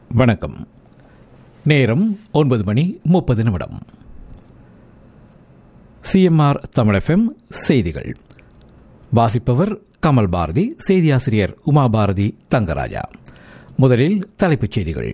வணக்கம் நேரம் ஒன்பது மணி முப்பது நிமிடம் சிஎம்ஆர் தமிழ் செய்திகள் வாசிப்பவர் கமல் பாரதி செய்தியாசிரியர் உமா பாரதி தங்கராஜா முதலில் தலைப்புச் செய்திகள்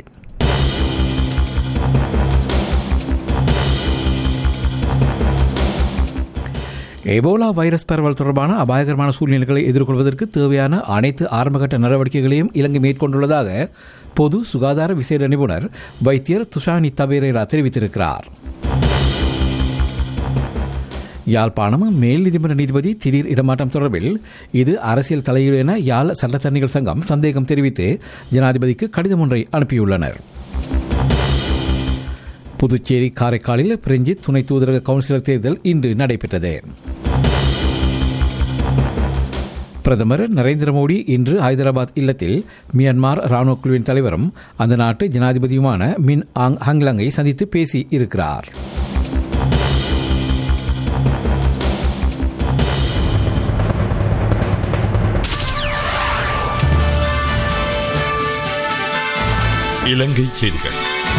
எபோலா வைரஸ் பரவல் தொடர்பான அபாயகரமான சூழ்நிலைகளை எதிர்கொள்வதற்கு தேவையான அனைத்து ஆரம்பகட்ட நடவடிக்கைகளையும் இலங்கை மேற்கொண்டுள்ளதாக பொது சுகாதார விசேட நிபுணர் வைத்தியர் துஷானி தபேரேரா தெரிவித்திருக்கிறார் யாழ்ப்பாணம் மேல் நீதிமன்ற நீதிபதி திடீர் இடமாற்றம் தொடர்பில் இது அரசியல் தலையீடு என யாழ் சட்டத்தரணிகள் சங்கம் சந்தேகம் தெரிவித்து ஜனாதிபதிக்கு கடிதம் ஒன்றை அனுப்பியுள்ளனர் புதுச்சேரி காரைக்காலில் பிரெஞ்சு துணை தூதரக கவுன்சிலர் தேர்தல் இன்று நடைபெற்றது பிரதமர் நரேந்திர மோடி இன்று ஹைதராபாத் இல்லத்தில் மியான்மர் ராணுவ குழுவின் தலைவரும் அந்த நாட்டு ஜனாதிபதியுமான மின் ஆங் ஹங்லங்கை சந்தித்து பேசி இருக்கிறார் இலங்கை செய்திகள்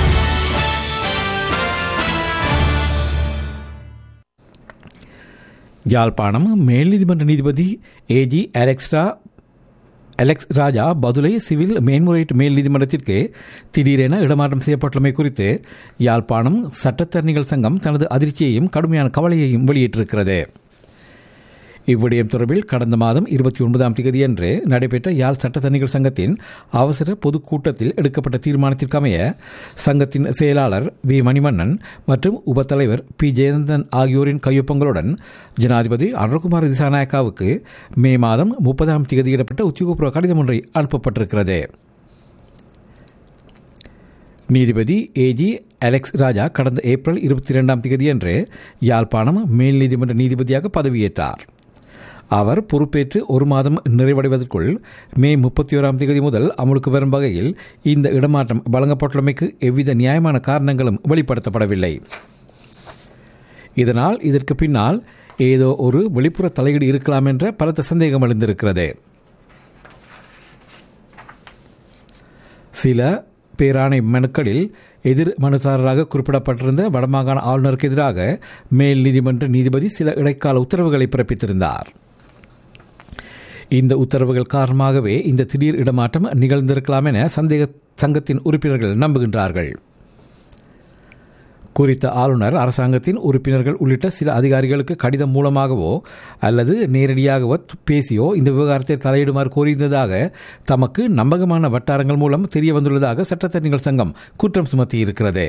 யாழ்ப்பாணம் மேல் நீதிமன்ற நீதிபதி ஏஜி அலெக்ஸ்ரா அலெக்ஸ் ராஜா பதுளை சிவில் மேன்முறையீட்டு மேல் நீதிமன்றத்திற்கு திடீரென இடமாற்றம் செய்யப்பட்டுள்ளமை குறித்து யாழ்ப்பாணம் சட்டத்தரணிகள் சங்கம் தனது அதிர்ச்சியையும் கடுமையான கவலையையும் வெளியிட்டிருக்கிறது இவ்விடயம் தொடர்பில் கடந்த மாதம் இருபத்தி ஒன்பதாம் தேதியன்று நடைபெற்ற யாழ் சட்டத்தரணிகள் சங்கத்தின் அவசர பொதுக்கூட்டத்தில் எடுக்கப்பட்ட தீர்மானத்திற்கமைய சங்கத்தின் செயலாளர் வி மணிமன்னன் மற்றும் உபத்தலைவர் பி ஜெயந்தன் ஆகியோரின் கையொப்பங்களுடன் ஜனாதிபதி அருண்குமார் திசாநாயக்காவுக்கு மே மாதம் முப்பதாம் தேதியிடப்பட்ட உத்தியோகபூர்வ கடிதம் ஒன்றை அனுப்பப்பட்டிருக்கிறது நீதிபதி ஏஜி அலெக்ஸ் ராஜா கடந்த ஏப்ரல் இருபத்தி இரண்டாம் தேதியன்று யாழ்ப்பாணம் மேல் நீதிமன்ற நீதிபதியாக பதவியேற்றார் அவர் பொறுப்பேற்று ஒரு மாதம் நிறைவடைவதற்குள் மே முப்பத்தி ஓராம் தேதி முதல் அமலுக்கு வரும் வகையில் இந்த இடமாற்றம் வழங்கப்பட்டுள்ளமைக்கு எவ்வித நியாயமான காரணங்களும் வெளிப்படுத்தப்படவில்லை இதனால் இதற்கு பின்னால் ஏதோ ஒரு வெளிப்புற தலையீடு இருக்கலாம் என்ற பலத்த சந்தேகம் எழுந்திருக்கிறது சில பேராணை மனுக்களில் எதிர் மனுதாரராக குறிப்பிடப்பட்டிருந்த வடமாகாண ஆளுநருக்கு எதிராக மேல் நீதிமன்ற நீதிபதி சில இடைக்கால உத்தரவுகளை பிறப்பித்திருந்தார் இந்த உத்தரவுகள் காரணமாகவே இந்த திடீர் இடமாற்றம் நிகழ்ந்திருக்கலாம் என சந்தேக சங்கத்தின் உறுப்பினர்கள் நம்புகின்றார்கள் குறித்த ஆளுநர் அரசாங்கத்தின் உறுப்பினர்கள் உள்ளிட்ட சில அதிகாரிகளுக்கு கடிதம் மூலமாகவோ அல்லது நேரடியாகவோ பேசியோ இந்த விவகாரத்தை தலையிடுமாறு கோரியிருந்ததாக தமக்கு நம்பகமான வட்டாரங்கள் மூலம் தெரிய வந்துள்ளதாக சட்டத்தரணிகள் சங்கம் குற்றம் சுமத்தியிருக்கிறது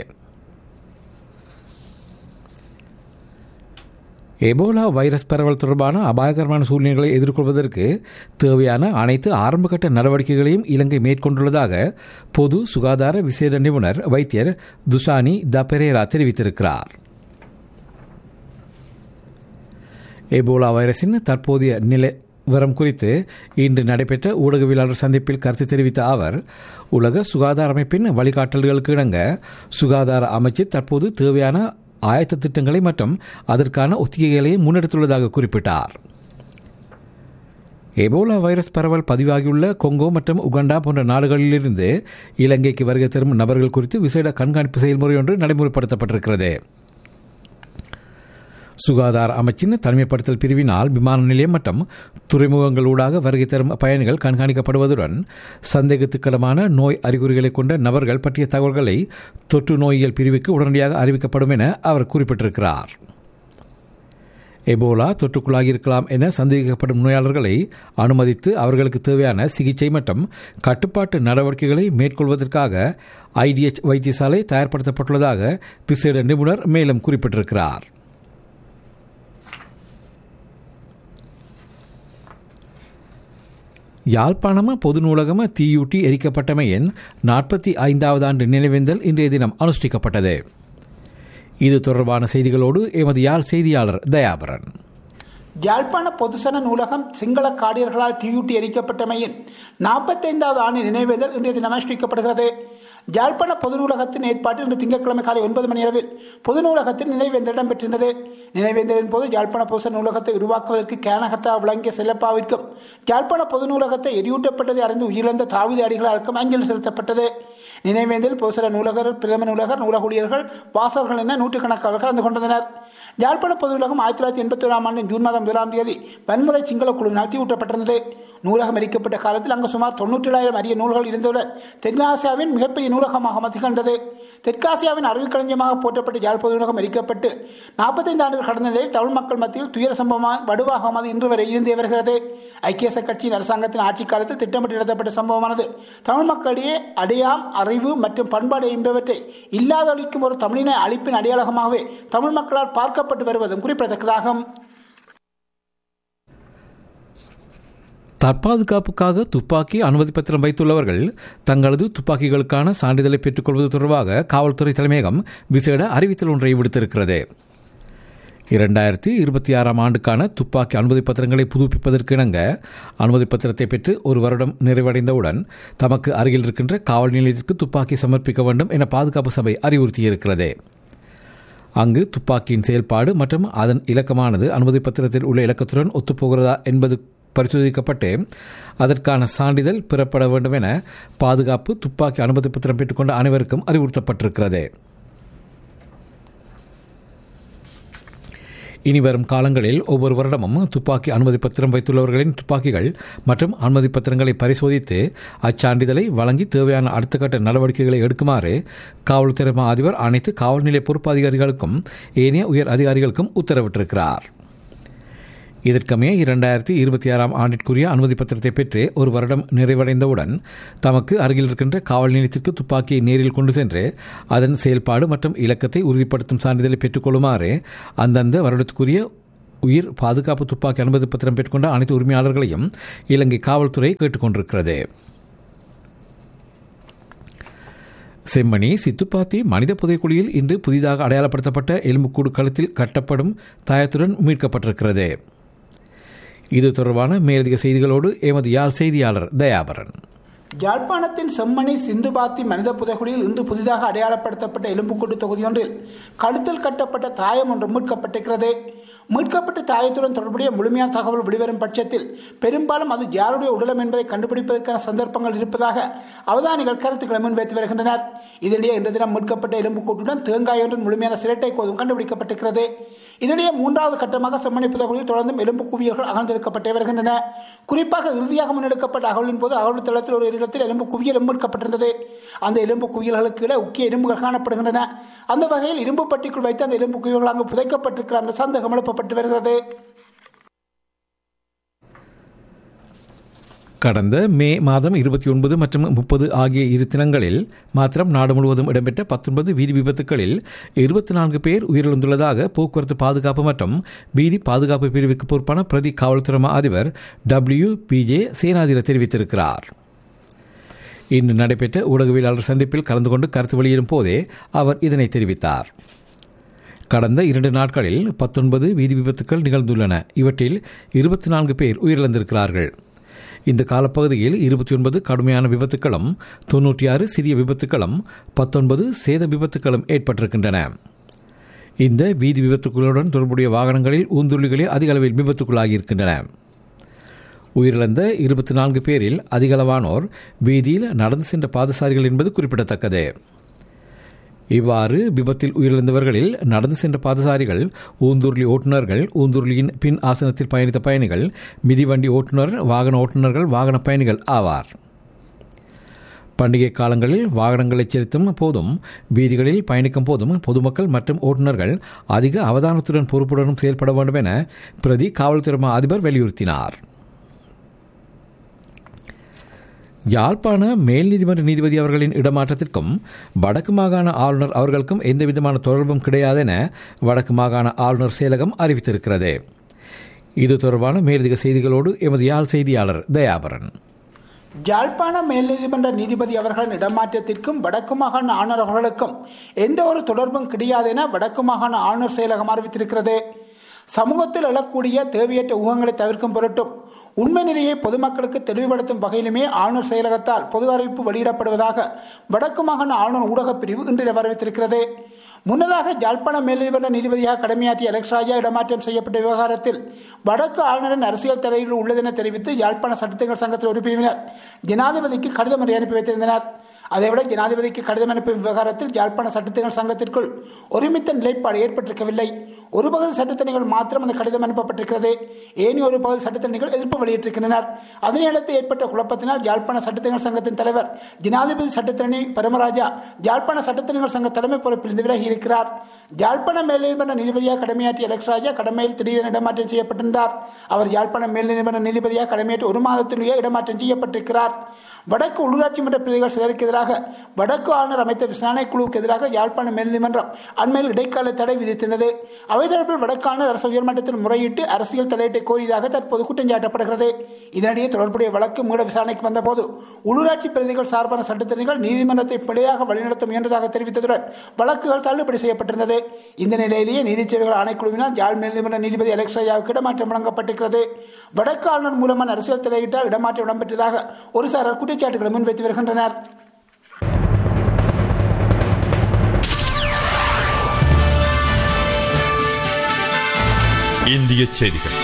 எபோலா வைரஸ் பரவல் தொடர்பான அபாயகரமான சூழ்நிலைகளை எதிர்கொள்வதற்கு தேவையான அனைத்து ஆரம்பகட்ட நடவடிக்கைகளையும் இலங்கை மேற்கொண்டுள்ளதாக பொது சுகாதார விசேட நிபுணர் வைத்தியர் துஷானி த பெரேரா தெரிவித்திருக்கிறார் எபோலா வைரஸின் தற்போதைய நிலை விவரம் குறித்து இன்று நடைபெற்ற ஊடகவியலாளர் சந்திப்பில் கருத்து தெரிவித்த அவர் உலக சுகாதார அமைப்பின் வழிகாட்டல்களுக்கு இணங்க சுகாதார அமைச்சு தற்போது தேவையான ஆயத்த திட்டங்களை மற்றும் அதற்கான ஒத்திகைகளை முன்னெடுத்துள்ளதாக குறிப்பிட்டார் எபோலா வைரஸ் பரவல் பதிவாகியுள்ள கொங்கோ மற்றும் உகண்டா போன்ற நாடுகளிலிருந்து இலங்கைக்கு வருகை தரும் நபர்கள் குறித்து விசேட கண்காணிப்பு செயல்முறை ஒன்று நடைமுறைப்படுத்தப்பட்டிருக்கிறது சுகாதார அமைச்சின் தனிமைப்படுத்தல் பிரிவினால் விமான நிலையம் மற்றும் துறைமுகங்களூடாக வருகை தரும் பயணிகள் கண்காணிக்கப்படுவதுடன் சந்தேகத்துக்கிடமான நோய் அறிகுறிகளை கொண்ட நபர்கள் பற்றிய தகவல்களை தொற்று நோயியல் பிரிவுக்கு உடனடியாக அறிவிக்கப்படும் என அவர் குறிப்பிட்டிருக்கிறார் எபோலா தொற்றுக்குள்ளாகியிருக்கலாம் என சந்தேகிக்கப்படும் நோயாளர்களை அனுமதித்து அவர்களுக்கு தேவையான சிகிச்சை மற்றும் கட்டுப்பாட்டு நடவடிக்கைகளை மேற்கொள்வதற்காக ஐடிஎச் வைத்தியசாலை தயார்படுத்தப்பட்டுள்ளதாக விசேட நிபுணர் மேலும் குறிப்பிட்டிருக்கிறார் யாழ்ப்பாணம் பொது நூலகம் தீயூட்டி எரிக்கப்பட்டமையின் நாற்பத்தி ஐந்தாவது ஆண்டு நினைவேந்தல் இன்றைய தினம் அனுஷ்டிக்கப்பட்டது இது தொடர்பான செய்திகளோடு எமது யாழ் செய்தியாளர் தயாபரன் யாழ்ப்பாண பொதுசன நூலகம் சிங்கள காடியர்களால் தீயூட்டி எரிக்கப்பட்டமையின் நாற்பத்தைந்தாவது ஆண்டு நினைவேதல் இன்றைய தினம் அனுஷ்டிக்கப்படுகிறது யாழ்ப்பாண பொது நூலகத்தின் ஏற்பாட்டில் இன்று திங்கட்கிழமை காலை ஒன்பது மணி அளவில் பொது நூலகத்தில் நினைவேந்தல் இடம்பெற்றிருந்தது நினைவேந்தலின் போது யாழ்ப்பாண பொதுசன நூலகத்தை உருவாக்குவதற்கு கேனகத்தா விளங்கிய செல்லப்பாவிற்கும் யாழ்ப்பாண பொது நூலகத்தை எரியூட்டப்பட்டதை அறிந்து உயிரிழந்த தாவித அடிகளாருக்கும் அஞ்சலி செலுத்தப்பட்டது நினைவேந்தில் பொதுசர நூலகர் பிரதம நூலகர் நூலக ஊழியர்கள் வாசகர்கள் என நூற்றுக்கணக்கானவர்கள் கலந்து கொண்டனர் யாழ்ப்பாண பொது நூலகம் ஆயிரத்தி தொள்ளாயிரத்தி எண்பத்தி ஓராம் ஆண்டு ஜூன் மாதம் முதலாம் தேதி வன்முறை சிங்கள குழுவினால் தீவூட்டப்பட்டிருந்தது நூலகம் எரிக்கப்பட்ட காலத்தில் அங்கு சுமார் தொன்னூற்றி ஏழாயிரம் அரிய நூல்கள் இருந்தவுடன் தென்னாசியாவின் மிகப்பெரிய நூலகமாக திகழ்ந்தது தெற்காசியாவின் அறிவுக்களஞ்சியமாக போற்றப்பட்ட யாழ் பொது நூலகம் எரிக்கப்பட்டு நாற்பத்தைந்து ஆண்டுகள் கடந்த நிலையில் தமிழ் மக்கள் மத்தியில் துயர சம்பவமாக வடுவாக அது இன்று வரை இருந்தே வருகிறது ஐக்கிய தேச கட்சியின் அரசாங்கத்தின் ஆட்சி காலத்தில் திட்டமிட்டு நடத்தப்பட்ட சம்பவமானது தமிழ் மக்களிடையே அடையாம் அறிவு மற்றும் பண்பாடு என்பவற்றை இல்லாதொழிக்கும் ஒரு தமிழின அழிப்பின் அடையாளமாகவே தமிழ் மக்களால் பார்க்கப்பட்டு வருவதும் குறிப்பிடத்தக்கதாகும் தற்பாதுகாப்புக்காக துப்பாக்கி அனுமதி பத்திரம் வைத்துள்ளவர்கள் தங்களது துப்பாக்கிகளுக்கான சான்றிதழை பெற்றுக்கொள்வது தொடர்பாக காவல்துறை தலைமையகம் விசேட அறிவித்தல் ஒன்றை விடுத்திருக்கிறது இரண்டாயிரத்தி இருபத்தி ஆறாம் ஆண்டுக்கான துப்பாக்கி அனுமதி பத்திரங்களை புதுப்பிப்பதற்கு இணங்க அனுமதி பத்திரத்தை பெற்று ஒரு வருடம் நிறைவடைந்தவுடன் தமக்கு அருகில் இருக்கின்ற காவல் நிலையத்திற்கு துப்பாக்கி சமர்ப்பிக்க வேண்டும் என பாதுகாப்பு சபை அறிவுறுத்தியிருக்கிறது அங்கு துப்பாக்கியின் செயல்பாடு மற்றும் அதன் இலக்கமானது அனுமதி பத்திரத்தில் உள்ள இலக்கத்துடன் ஒத்துப்போகிறதா என்பது பரிசோதிக்கப்பட்டு அதற்கான சான்றிதழ் பெறப்பட வேண்டும் என பாதுகாப்பு துப்பாக்கி அனுமதி பத்திரம் பெற்றுக்கொண்ட அனைவருக்கும் அறிவுறுத்தப்பட்டிருக்கிறது இனி வரும் காலங்களில் ஒவ்வொரு வருடமும் துப்பாக்கி அனுமதி பத்திரம் வைத்துள்ளவர்களின் துப்பாக்கிகள் மற்றும் அனுமதி பத்திரங்களை பரிசோதித்து அச்சான்றிதழை வழங்கி தேவையான அடுத்த கட்ட நடவடிக்கைகளை எடுக்குமாறு காவல்துறை மா அதிபர் அனைத்து காவல் நிலைய பொறுப்பு அதிகாரிகளுக்கும் ஏனைய உயர் அதிகாரிகளுக்கும் உத்தரவிட்டிருக்கிறார் இதற்கமைய இரண்டாயிரத்தி இருபத்தி ஆறாம் ஆண்டிற்குரிய அனுமதி பத்திரத்தை பெற்று ஒரு வருடம் நிறைவடைந்தவுடன் தமக்கு அருகில் இருக்கின்ற காவல் நிலையத்திற்கு துப்பாக்கியை நேரில் கொண்டு சென்று அதன் செயல்பாடு மற்றும் இலக்கத்தை உறுதிப்படுத்தும் சான்றிதழை பெற்றுக்கொள்ளுமாறு அந்தந்த வருடத்துக்குரிய உயிர் பாதுகாப்பு துப்பாக்கி அனுமதி பத்திரம் பெற்றுக்கொண்ட அனைத்து உரிமையாளர்களையும் இலங்கை காவல்துறை கேட்டுக்கொண்டிருக்கிறது செம்மணி சித்துப்பாத்தி மனித புதைக்குழியில் இன்று புதிதாக அடையாளப்படுத்தப்பட்ட எலும்புக்கூடு களத்தில் கட்டப்படும் தாயத்துடன் மீட்கப்பட்டிருக்கிறது இது தொடர்பான மேலதிக செய்திகளோடு எமது யாழ் செய்தியாளர் தயாபரன் யாழ்ப்பாணத்தின் செம்மணி சிந்துபாத்தி மனித புதைகுழியில் இன்று புதிதாக அடையாளப்படுத்தப்பட்ட எலும்புக்கூட்டு தொகுதியொன்றில் கழுத்தில் கட்டப்பட்ட தாயம் ஒன்று மீட்கப்பட்டிருக்கிறது மீட்கப்பட்ட தாயத்துடன் தொடர்புடைய முழுமையான தகவல் வெளிவரும் பட்சத்தில் பெரும்பாலும் அது யாருடைய உடலம் என்பதை கண்டுபிடிப்பதற்கான சந்தர்ப்பங்கள் இருப்பதாக அவதானிகள் கருத்துக்களை முன்வைத்து வருகின்றனர் இதனிடையே இன்று தினம் மீட்கப்பட்ட எலும்புக்கூட்டுடன் தேங்காய் ஒன்றின் முழுமையான சிரட்டை கோதும் கண்டுபிடிக்கப்பட்டிருக்கிறது இதனிடையே மூன்றாவது கட்டமாக செம்மணி புதைகுழியில் தொடர்ந்தும் எலும்பு குவியல்கள் அகழ்ந்தெடுக்கப்பட்டே வருகின்றன குறிப்பாக இறுதியாக முன்னெடுக்கப்பட்ட அகழ்வின் போது அகழ்வு தளத்தில் ஒரு இடத்தில் எலும்பு குவியல் மீட்கப்பட்டிருந்தது அந்த எலும்பு குவியல்களுக்கு கீழே முக்கிய எலும்புகள் காணப்படுகின்றன அந்த வகையில் இரும்பு பட்டிக்குள் வைத்து அந்த எலும்பு குவியல்கள் அங்கு புதைக்கப்பட்டிருக்கிற அந்த சந்தேகம் எழுப்பப்பட்டு வருகிறது கடந்த மே மாதம் இருபத்தி ஒன்பது மற்றும் முப்பது ஆகிய இரு தினங்களில் மாத்திரம் நாடு முழுவதும் இடம்பெற்ற பத்தொன்பது வீதி விபத்துகளில் இருபத்தி நான்கு பேர் உயிரிழந்துள்ளதாக போக்குவரத்து பாதுகாப்பு மற்றும் வீதி பாதுகாப்பு பிரிவுக்கு பொறுப்பான பிரதி காவல்துறை அதிபர் டபிள்யூ பி ஜே சேனாதிர தெரிவித்திருக்கிறார் இன்று நடைபெற்ற ஊடகவியலாளர் சந்திப்பில் கலந்து கொண்டு கருத்து வெளியிடும் போதே அவர் இதனை தெரிவித்தார் கடந்த இரண்டு நாட்களில் பத்தொன்பது வீதி விபத்துக்கள் நிகழ்ந்துள்ளன இவற்றில் இருபத்தி நான்கு பேர் உயிரிழந்திருக்கிறார்கள் இந்த காலப்பகுதியில் இருபத்தி ஒன்பது கடுமையான விபத்துக்களும் தொன்னூற்றி ஆறு சிறிய விபத்துக்களும் பத்தொன்பது சேத விபத்துக்களும் ஏற்பட்டிருக்கின்றன இந்த வீதி விபத்துக்களுடன் தொடர்புடைய வாகனங்களில் ஊந்துருளிகளே அதிக அளவில் விபத்துக்குள்ளாகியிருக்கின்றன உயிரிழந்த இருபத்தி நான்கு பேரில் அதிகளவானோர் வீதியில் நடந்து சென்ற பாதசாரிகள் என்பது குறிப்பிடத்தக்கது இவ்வாறு விபத்தில் உயிரிழந்தவர்களில் நடந்து சென்ற பாதசாரிகள் ஊந்துருளி ஓட்டுநர்கள் ஊந்துருளியின் பின் ஆசனத்தில் பயணித்த பயணிகள் மிதிவண்டி ஓட்டுநர் வாகன ஓட்டுநர்கள் வாகன பயணிகள் ஆவார் பண்டிகை காலங்களில் வாகனங்களை செலுத்தும் போதும் வீதிகளில் பயணிக்கும் போதும் பொதுமக்கள் மற்றும் ஓட்டுநர்கள் அதிக அவதானத்துடன் பொறுப்புடனும் செயல்பட வேண்டும் என பிரதி காவல்துறை அதிபர் வலியுறுத்தினார் யாழ்ப்பாண மேல் நீதிமன்ற நீதிபதி அவர்களின் இடமாற்றத்திற்கும் வடக்கு மாகாண ஆளுநர் அவர்களுக்கும் எந்தவிதமான தொடர்பும் கிடையாது என வடக்கு மாகாண ஆளுநர் செயலகம் அறிவித்திருக்கிறது இது தொடர்பான மேலதிக செய்திகளோடு எமது யாழ் செய்தியாளர் தயாபரன் யாழ்ப்பாண மேல் நீதிமன்ற நீதிபதி அவர்களின் இடமாற்றத்திற்கும் வடக்கு மாகாண ஆளுநர் அவர்களுக்கும் எந்த ஒரு தொடர்பும் கிடையாது என வடக்கு மாகாண ஆளுநர் செயலகம் அறிவித்திருக்கிறது சமூகத்தில் எழக்கூடிய தேவையற்ற ஊகங்களை தவிர்க்கும் பொருட்டும் உண்மை நிலையை பொதுமக்களுக்கு தெளிவுபடுத்தும் வகையிலுமே ஆளுநர் செயலகத்தால் பொது அறிவிப்பு வெளியிடப்படுவதாக வடக்கு மாகாண ஆளுநர் ஊடகப் பிரிவு இன்று வரவேற்றிருக்கிறது முன்னதாக ஜாழ்ப்பாண மேல்நீதிமன்ற நீதிபதியாக கடமையாற்றிய அலெக்ஸ் ராஜா இடமாற்றம் செய்யப்பட்ட விவகாரத்தில் வடக்கு ஆளுநரின் அரசியல் தலையீடு உள்ளதென தெரிவித்து யாழ்ப்பாண சட்டத்திகள் சங்கத்தில் ஒரு பிரிவினர் ஜனாதிபதிக்கு கடிதம் ஒன்றை அனுப்பி வைத்திருந்தனர் அதைவிட ஜனாதிபதிக்கு கடிதம் அனுப்பும் விவகாரத்தில் யாழ்ப்பாண சட்டத்தினர் சங்கத்திற்குள் ஒருமித்த நிலைப்பாடு ஏற்பட்டிருக்கவில்லை ஒரு பகுதி சட்டத்தணிகள் மாத்திரம் அந்த கடிதம் அனுப்பப்பட்டிருக்கிறது ஏனி ஒரு பகுதி சட்டத்தணிகள் எதிர்ப்பு வெளியிட்டிருக்கின்றனர் அதனையடுத்து ஏற்பட்ட குழப்பத்தினால் யாழ்ப்பாண சட்டத்தணிகள் சங்கத்தின் தலைவர் ஜனாதிபதி சட்டத்தரணி பரமராஜா யாழ்ப்பாண சட்டத்தணிகள் சங்க தலைமை பொறுப்பில் இருந்து விலகி இருக்கிறார் யாழ்ப்பாண மேல்நீதிமன்ற நீதிபதியாக கடமையாற்றிய அலெக்ஸ் ராஜா கடமையில் திடீரென இடமாற்றம் செய்யப்பட்டிருந்தார் அவர் யாழ்ப்பாண மேல் நீதிமன்ற நீதிபதியாக கடமையேற்று ஒரு மாதத்திலேயே இடமாற்றம் செய்யப்பட்டிருக்கிறார் வடக்கு உள்ளூராட்சி மன்ற பிரதிகள் சிலருக்கு எதிராக வடக்கு ஆளுநர் அமைத்த விசாரணை குழுவுக்கு எதிராக யாழ்ப்பாண மேல் நீதிமன்றம் அண்மையில் இடைக்கால தடை விதித்திருந்தது அவை தரப்பில் வடக்கு ஆளுநர் அரசு உயர்மன்றத்தில் முறையிட்டு அரசியல் தலையீட்டை கோரியதாக தற்போது குற்றம் சாட்டப்படுகிறது இதனிடையே தொடர்புடைய வழக்கு மீள விசாரணைக்கு வந்தபோது உள்ளூராட்சி பிரதிகள் சார்பான சட்டத்திரிகள் நீதிமன்றத்தை பிழையாக வழிநடத்த முயன்றதாக தெரிவித்ததுடன் வழக்குகள் தள்ளுபடி செய்யப்பட்டிருந்தது இந்த நிலையிலேயே நீதி சேவைகள் ஆணைக்குழுவினால் யாழ் மேல் நீதிமன்ற நீதிபதி அலெக்ஸ் ராஜாவுக்கு இடமாற்றம் வழங்கப்பட்டிருக்கிறது வடக்கு ஆளுநர் மூலமான அரசியல் தலையீட்டால் இடமாற்றம் இடம்பெற்றதாக ஒரு சாரர் குற்றச்சாட்டுகளை முன்வைத்து வருகின்றனர் இந்திய செய்திகள்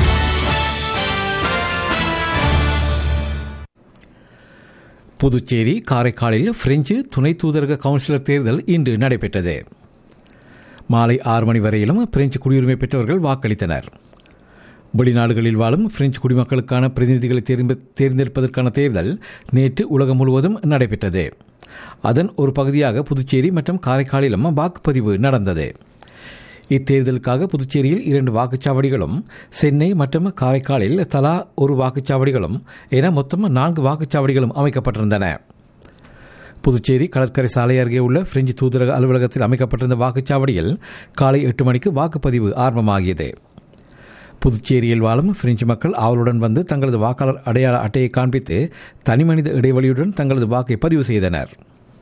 புதுச்சேரி காரைக்காலில் பிரெஞ்சு துணை தூதரக கவுன்சிலர் தேர்தல் இன்று நடைபெற்றது மாலை ஆறு மணி வரையிலும் பிரெஞ்சு குடியுரிமை பெற்றவர்கள் வாக்களித்தனர் வெளிநாடுகளில் வாழும் பிரெஞ்சு குடிமக்களுக்கான பிரதிநிதிகளை தேர்ந்து- தேர்ந்தெடுப்பதற்கான தேர்தல் நேற்று உலகம் முழுவதும் நடைபெற்றது அதன் ஒரு பகுதியாக புதுச்சேரி மற்றும் காரைக்காலிலும் வாக்குப்பதிவு நடந்தது இத்தேர்தலுக்காக புதுச்சேரியில் இரண்டு வாக்குச்சாவடிகளும் சென்னை மற்றும் காரைக்காலில் தலா ஒரு வாக்குச்சாவடிகளும் என மொத்தம் நான்கு வாக்குச்சாவடிகளும் அமைக்கப்பட்டிருந்தன புதுச்சேரி கடற்கரை சாலை அருகே உள்ள பிரெஞ்சு தூதரக அலுவலகத்தில் அமைக்கப்பட்டிருந்த வாக்குச்சாவடியில் காலை எட்டு மணிக்கு வாக்குப்பதிவு ஆரம்பமாகியது புதுச்சேரியில் வாழும் பிரெஞ்சு மக்கள் ஆவலுடன் வந்து தங்களது வாக்காளர் அடையாள அட்டையை காண்பித்து தனிமனித இடைவெளியுடன் தங்களது வாக்கை பதிவு செய்தனர்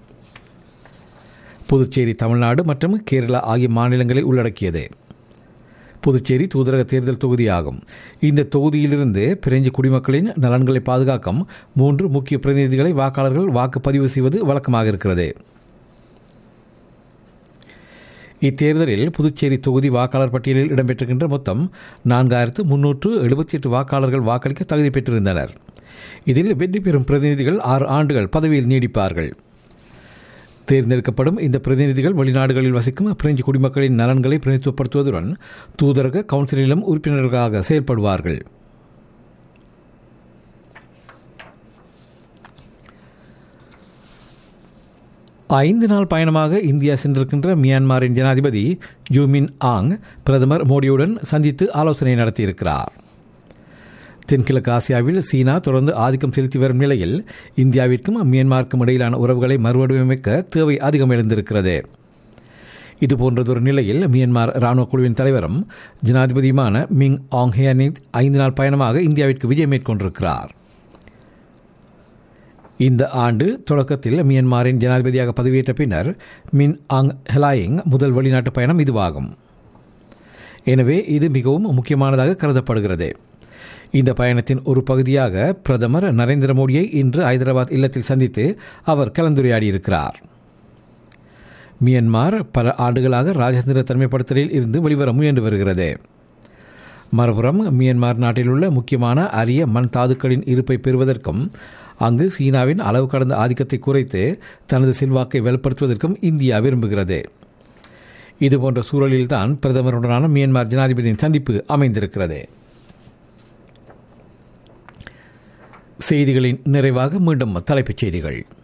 புதுச்சேரி தமிழ்நாடு மற்றும் கேரளா ஆகிய மாநிலங்களை உள்ளடக்கியது புதுச்சேரி தூதரக தேர்தல் தொகுதியாகும் இந்த தொகுதியிலிருந்து பிரெஞ்சு குடிமக்களின் நலன்களை பாதுகாக்கும் மூன்று முக்கிய பிரதிநிதிகளை வாக்காளர்கள் வாக்குப்பதிவு செய்வது வழக்கமாக இருக்கிறது இத்தேர்தலில் புதுச்சேரி தொகுதி வாக்காளர் பட்டியலில் இடம்பெற்றிருக்கின்ற மொத்தம் நான்காயிரத்து முன்னூற்று எழுபத்தி எட்டு வாக்காளர்கள் வாக்களிக்க தகுதி பெற்றிருந்தனர் இதில் வெற்றி பெறும் பிரதிநிதிகள் ஆறு ஆண்டுகள் பதவியில் நீடிப்பார்கள் தேர்ந்தெடுக்கப்படும் இந்த பிரதிநிதிகள் வெளிநாடுகளில் வசிக்கும் பிரெஞ்சு குடிமக்களின் நலன்களை பிரதித்துவப்படுத்துவதுடன் தூதரக கவுன்சிலிலும் உறுப்பினர்களாக செயல்படுவார்கள் ஐந்து நாள் பயணமாக இந்தியா சென்றிருக்கின்ற மியான்மரின் ஜனாதிபதி ஜூமின் ஆங் பிரதமர் மோடியுடன் சந்தித்து ஆலோசனை நடத்தியிருக்கிறார் தென்கிழக்கு ஆசியாவில் சீனா தொடர்ந்து ஆதிக்கம் செலுத்தி வரும் நிலையில் இந்தியாவிற்கும் மியான்மருக்கும் இடையிலான உறவுகளை மறுவடிவமைக்க தேவை அதிகம் எழுந்திருக்கிறது இதுபோன்றதொரு நிலையில் மியான்மர் ராணுவ குழுவின் தலைவரும் ஜனாதிபதியுமான மிங் ஆங் ஹியானின் ஐந்து நாள் பயணமாக இந்தியாவிற்கு விஜயம் மேற்கொண்டிருக்கிறார் இந்த ஆண்டு தொடக்கத்தில் மியான்மரின் ஜனாதிபதியாக பதவியேற்ற பின்னர் மின் ஆங் ஹெலாயிங் முதல் வெளிநாட்டு பயணம் இதுவாகும் எனவே இது மிகவும் முக்கியமானதாக கருதப்படுகிறது இந்த பயணத்தின் ஒரு பகுதியாக பிரதமர் நரேந்திர மோடியை இன்று ஐதராபாத் இல்லத்தில் சந்தித்து அவர் கலந்துரையாடியிருக்கிறார் மியன்மார் பல ஆண்டுகளாக ராஜேந்திர தனிமைப்படுத்தலில் இருந்து வெளிவர முயன்று வருகிறது மறுபுறம் மியன்மார் நாட்டில் உள்ள முக்கியமான அரிய மண் தாதுக்களின் இருப்பை பெறுவதற்கும் அங்கு சீனாவின் அளவு கடந்த ஆதிக்கத்தை குறைத்து தனது செல்வாக்கை வலுப்படுத்துவதற்கும் இந்தியா விரும்புகிறது இதுபோன்ற சூழலில்தான் பிரதமருடனான மியான்மர் ஜனாதிபதியின் சந்திப்பு அமைந்திருக்கிறது செய்திகளின் நிறைவாக மீண்டும் தலைப்புச் செய்திகள்